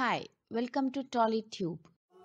Hi, welcome to TollyTube.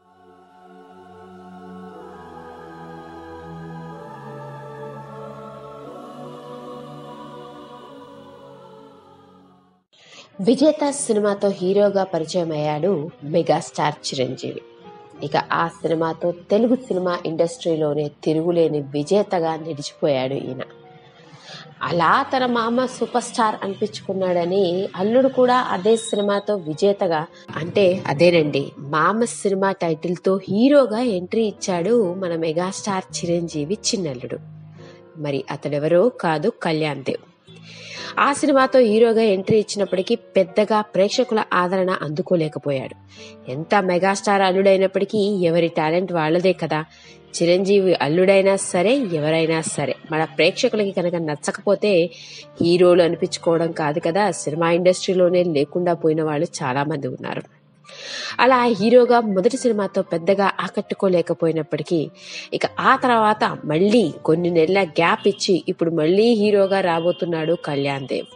విజేత సినిమాతో హీరోగా పరిచయం అయ్యాడు మెగాస్టార్ చిరంజీవి ఇక ఆ సినిమాతో తెలుగు సినిమా ఇండస్ట్రీలోనే తిరుగులేని విజేతగా నిలిచిపోయాడు ఈయన అలా తన మామ సూపర్ స్టార్ అనిపించుకున్నాడని అల్లుడు కూడా అదే సినిమాతో విజేతగా అంటే అదేనండి మామ సినిమా టైటిల్ తో హీరోగా ఎంట్రీ ఇచ్చాడు మన మెగాస్టార్ చిరంజీవి చిన్నల్లుడు మరి అతడెవరో కాదు కళ్యాణ్ దేవ్ ఆ సినిమాతో హీరోగా ఎంట్రీ ఇచ్చినప్పటికీ పెద్దగా ప్రేక్షకుల ఆదరణ అందుకోలేకపోయాడు ఎంత మెగాస్టార్ అల్లుడైనప్పటికీ ఎవరి టాలెంట్ వాళ్ళదే కదా చిరంజీవి అల్లుడైనా సరే ఎవరైనా సరే మన ప్రేక్షకులకి కనుక నచ్చకపోతే హీరోలు అనిపించుకోవడం కాదు కదా సినిమా ఇండస్ట్రీలోనే లేకుండా పోయిన వాళ్ళు చాలా మంది ఉన్నారు అలా హీరోగా మొదటి సినిమాతో పెద్దగా ఆకట్టుకోలేకపోయినప్పటికీ ఇక ఆ తర్వాత మళ్ళీ కొన్ని నెలల గ్యాప్ ఇచ్చి ఇప్పుడు మళ్ళీ హీరోగా రాబోతున్నాడు కళ్యాణ్ దేవ్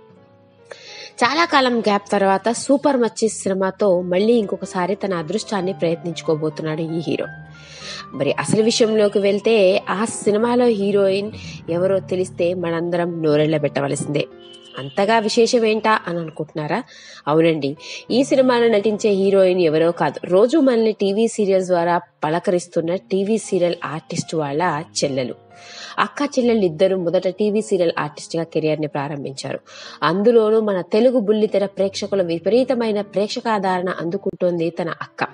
చాలా కాలం గ్యాప్ తర్వాత సూపర్ మచ్చి సినిమాతో మళ్ళీ ఇంకొకసారి తన అదృష్టాన్ని ప్రయత్నించుకోబోతున్నాడు ఈ హీరో మరి అసలు విషయంలోకి వెళ్తే ఆ సినిమాలో హీరోయిన్ ఎవరో తెలిస్తే మనందరం నోరెళ్ళ పెట్టవలసిందే అంతగా విశేషం ఏంటా అని అనుకుంటున్నారా అవునండి ఈ సినిమాలో నటించే హీరోయిన్ ఎవరో కాదు రోజు మనల్ని టీవీ సీరియల్స్ ద్వారా పలకరిస్తున్న టీవీ సీరియల్ ఆర్టిస్ట్ వాళ్ళ చెల్లెలు అక్క చెల్లెళ్ళు ఇద్దరు మొదట టీవీ సీరియల్ ఆర్టిస్ట్ గా కెరియర్ ని ప్రారంభించారు అందులోనూ మన తెలుగు బుల్లితెర ప్రేక్షకుల విపరీతమైన ప్రేక్షకాదరణ అందుకుంటోంది తన అక్క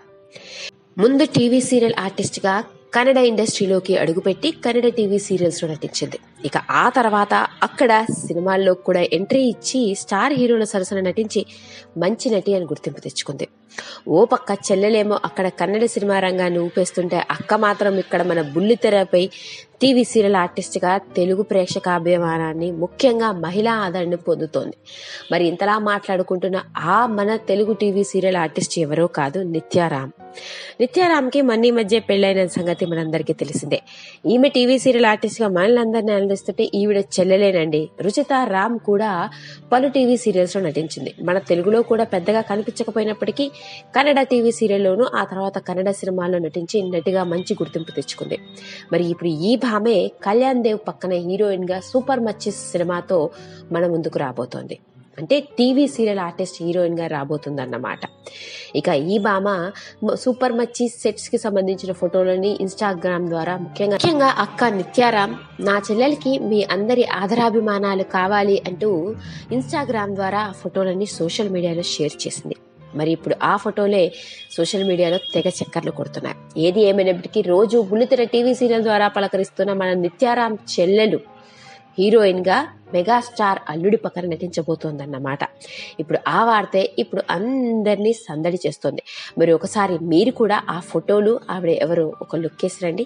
ముందు టీవీ సీరియల్ ఆర్టిస్ట్ గా కన్నడ ఇండస్ట్రీలోకి అడుగుపెట్టి కన్నడ టీవీ సీరియల్స్ లో నటించింది ఇక ఆ తర్వాత అక్కడ సినిమాల్లో కూడా ఎంట్రీ ఇచ్చి స్టార్ హీరోల సరసన నటించి మంచి నటి అని గుర్తింపు తెచ్చుకుంది ఓ పక్క చెల్లెలేమో అక్కడ కన్నడ సినిమా రంగాన్ని ఊపేస్తుంటే అక్క మాత్రం ఇక్కడ మన బుల్లితెరపై టీవీ సీరియల్ ఆర్టిస్ట్ గా తెలుగు ప్రేక్షకాభిమానాన్ని ముఖ్యంగా మహిళా ఆదరణ పొందుతోంది మరి ఇంతలా మాట్లాడుకుంటున్న ఆ మన తెలుగు టీవీ సీరియల్ ఆర్టిస్ట్ ఎవరో కాదు నిత్యారామ్ నిత్యారామ్కి మన్ని మధ్య పెళ్లైన సంగతి మనందరికీ తెలిసిందే ఈమె టీవీ సీరియల్ ఆర్టిస్ట్ గా మనల్ని అందిస్తుంటే ఈవిడ చెల్లెలేనండి రుచిత రామ్ కూడా పలు టీవీ సీరియల్స్ లో నటించింది మన తెలుగులో కూడా పెద్దగా కనిపించకపోయినప్పటికీ కన్నడ టీవీ సీరియల్లోనూ ఆ తర్వాత కన్నడ సినిమాల్లో నటించి నటిగా మంచి గుర్తింపు తెచ్చుకుంది మరి ఇప్పుడు ఈ భామే కళ్యాణ్ దేవ్ పక్కన హీరోయిన్ గా సూపర్ మచ్చిస్ సినిమాతో మన ముందుకు రాబోతోంది అంటే టీవీ సీరియల్ ఆర్టిస్ట్ హీరోయిన్ గా రాబోతుందన్నమాట ఇక ఈ భామ సూపర్ మచ్చి సెట్స్ కి సంబంధించిన ఫోటోలని ఇన్స్టాగ్రామ్ ద్వారా ముఖ్యంగా ముఖ్యంగా అక్క నిత్యారామ్ నా చెల్లెలకి మీ అందరి ఆదరాభిమానాలు కావాలి అంటూ ఇన్స్టాగ్రామ్ ద్వారా ఆ ఫోటోలని సోషల్ మీడియాలో షేర్ చేసింది మరి ఇప్పుడు ఆ ఫోటోలే సోషల్ మీడియాలో తెగ చక్కర్లు కొడుతున్నాయి ఏది ఏమైనప్పటికీ రోజు బుల్లితెర టీవీ సీరియల్ ద్వారా పలకరిస్తున్న మన నిత్యారామ్ చెల్లెలు హీరోయిన్ గా మెగాస్టార్ అల్లుడి పక్కన నటించబోతోందన్నమాట ఇప్పుడు ఆ వార్తే ఇప్పుడు అందరినీ సందడి చేస్తోంది మరి ఒకసారి మీరు కూడా ఆ ఫోటోలు ఆవిడ ఎవరు ఒక లుక్ వేసి రండి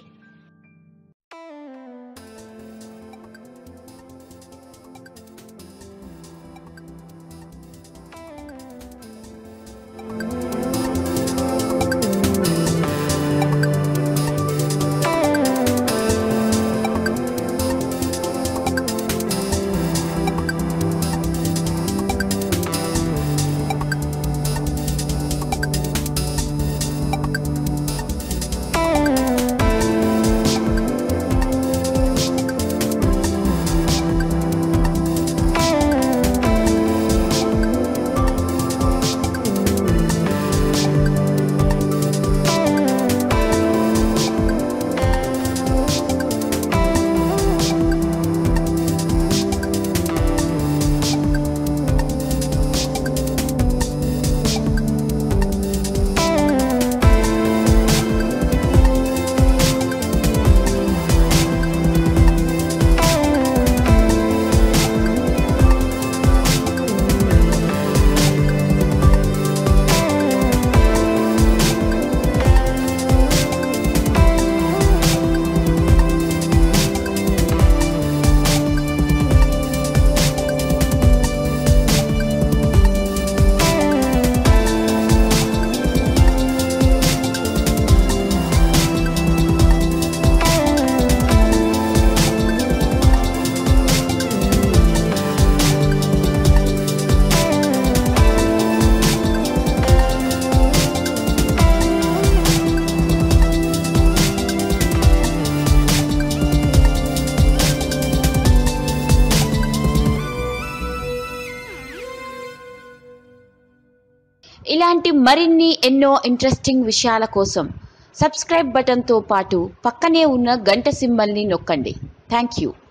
ఇలాంటి మరిన్ని ఎన్నో ఇంట్రెస్టింగ్ విషయాల కోసం సబ్స్క్రైబ్ బటన్తో పాటు పక్కనే ఉన్న గంట సింబల్ని నొక్కండి థ్యాంక్ యూ